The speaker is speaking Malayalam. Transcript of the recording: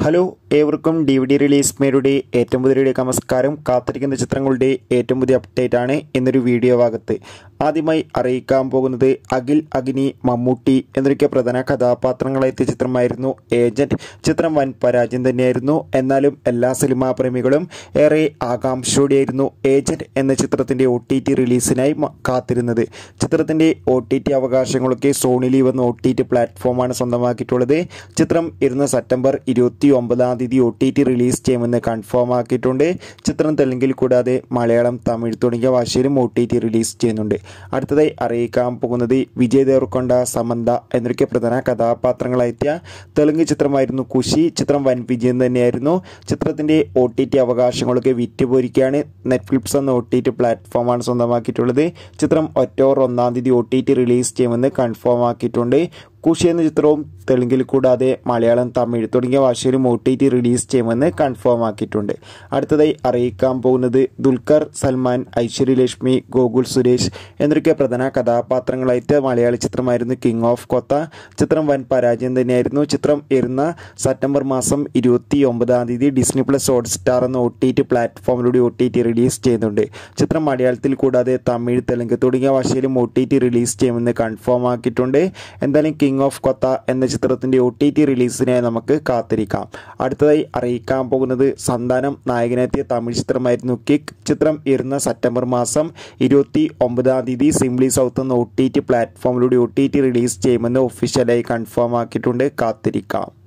ഹലോ ഏവർക്കും ഡി വി ഡി റിലീസ് മേരുടെ ഏറ്റവും പുതിയ വീഡിയോ നമസ്കാരം കാത്തിരിക്കുന്ന ചിത്രങ്ങളുടെ ഏറ്റവും പുതിയ അപ്ഡേറ്റ് ആണ് എന്നൊരു വീഡിയോ ഭാഗത്ത് ആദ്യമായി അറിയിക്കാൻ പോകുന്നത് അഖിൽ അഗ്നി മമ്മൂട്ടി എന്നൊക്കെ പ്രധാന കഥാപാത്രങ്ങളെത്തിയ ചിത്രമായിരുന്നു ഏജന്റ് ചിത്രം വൻ പരാജയം തന്നെയായിരുന്നു എന്നാലും എല്ലാ സിനിമാ പ്രേമികളും ഏറെ ആകാംക്ഷയോടെയായിരുന്നു ഏജന്റ് എന്ന ചിത്രത്തിന്റെ ഒ ടി ടി റിലീസിനായി മ- കാത്തിരുന്നത് ചിത്രത്തിന്റെ ഒ ടി ടി അവകാശങ്ങളൊക്കെ സോണി ലീവ് എന്ന ഒ ടി ടി പ്ലാറ്റ്ഫോമാണ് സ്വന്തമാക്കിയിട്ടുള്ളത് ചിത്രം ഇരുന്ന സെപ്റ്റംബർ ഇരുപത്തി ഒമ്പതാം തീയതി ഒ ടി ടി റിലീസ് ചെയ്യുമെന്ന് കൺഫേം ആക്കിയിട്ടുണ്ട് ചിത്രം തെലുങ്കിൽ കൂടാതെ മലയാളം തമിഴ് തുടങ്ങിയ ഭാഷയിലും ഒ ടി ടി റിലീസ് ചെയ്യുന്നുണ്ട് അടുത്തതായി അറിയിക്കാൻ പോകുന്നത് വിജയ് ദേവർക്കൊണ്ട സമന്ത എന്നൊക്കെ പ്രധാന കഥാപാത്രങ്ങളായെത്തിയ തെലുങ്ക് ചിത്രമായിരുന്നു കുശി ചിത്രം വൻ വിജയം തന്നെയായിരുന്നു ചിത്രത്തിന്റെ ഒ ടി ടി അവകാശങ്ങളൊക്കെ വിറ്റുപോയിരിക്കുകയാണ് നെറ്റ്ഫ്ലിക്സ് എന്ന ഒ ടി ടി പ്ലാറ്റ്ഫോമാണ് സ്വന്തമാക്കിയിട്ടുള്ളത് ചിത്രം ഒക്ടോബർ ഒന്നാം തീയതി ഒ ടി ടി റിലീസ് ചെയ്യുമെന്ന് കൺഫേം ആക്കിയിട്ടുണ്ട് കുഷി എന്ന ചിത്രവും തെലുങ്കിൽ കൂടാതെ മലയാളം തമിഴ് തുടങ്ങിയ ഭാഷയിലും ഒ ടി ടി റിലീസ് ചെയ്യുമെന്ന് കൺഫേം ആക്കിയിട്ടുണ്ട് അടുത്തതായി അറിയിക്കാൻ പോകുന്നത് ദുൽഖർ സൽമാൻ ഐശ്വര്യ ലക്ഷ്മി ഗോകുൽ സുരേഷ് എന്നൊക്കെ പ്രധാന കഥാപാത്രങ്ങളായിട്ട് മലയാള ചിത്രമായിരുന്നു കിങ് ഓഫ് കൊത്ത ചിത്രം വൻ പരാജയം തന്നെയായിരുന്നു ചിത്രം ഇരുന്ന സെപ്റ്റംബർ മാസം ഇരുപത്തി ഒമ്പതാം തീയതി ഡിസ്നി പ്ലസ് ഹോട്ട് സ്റ്റാർ എന്ന ഒ ടി ടി പ്ലാറ്റ്ഫോമിലൂടെ ഒ ടി ടി റിലീസ് ചെയ്യുന്നുണ്ട് ചിത്രം മലയാളത്തിൽ കൂടാതെ തമിഴ് തെലുങ്ക് തുടങ്ങിയ ഭാഷയിലും ഒ ടി ടി റിലീസ് ചെയ്യുമെന്ന് കൺഫേം ആക്കിയിട്ടുണ്ട് എന്തായാലും കിങ് ഓഫ് കൊത്ത എന്ന ചിത്രത്തിന്റെ ഒ ടി ടി റിലീസിനെ നമുക്ക് കാത്തിരിക്കാം അടുത്തതായി അറിയിക്കാൻ പോകുന്നത് സന്താനം നായകനെത്തിയ തമിഴ് ചിത്രമായിരുന്നു കിക്ക് ചിത്രം ഇരുന്ന സെപ്റ്റംബർ മാസം ഇരുപത്തി ഒമ്പതാം തീയതി സിംപ്ലി സൗത്ത് എന്ന ഒ ടി ടി പ്ലാറ്റ്ഫോമിലൂടെ ഒ ടി ടി റിലീസ് ചെയ്യുമെന്ന് ഒഫീഷ്യലായി കൺഫേം ആക്കിയിട്ടുണ്ട് കാത്തിരിക്കാം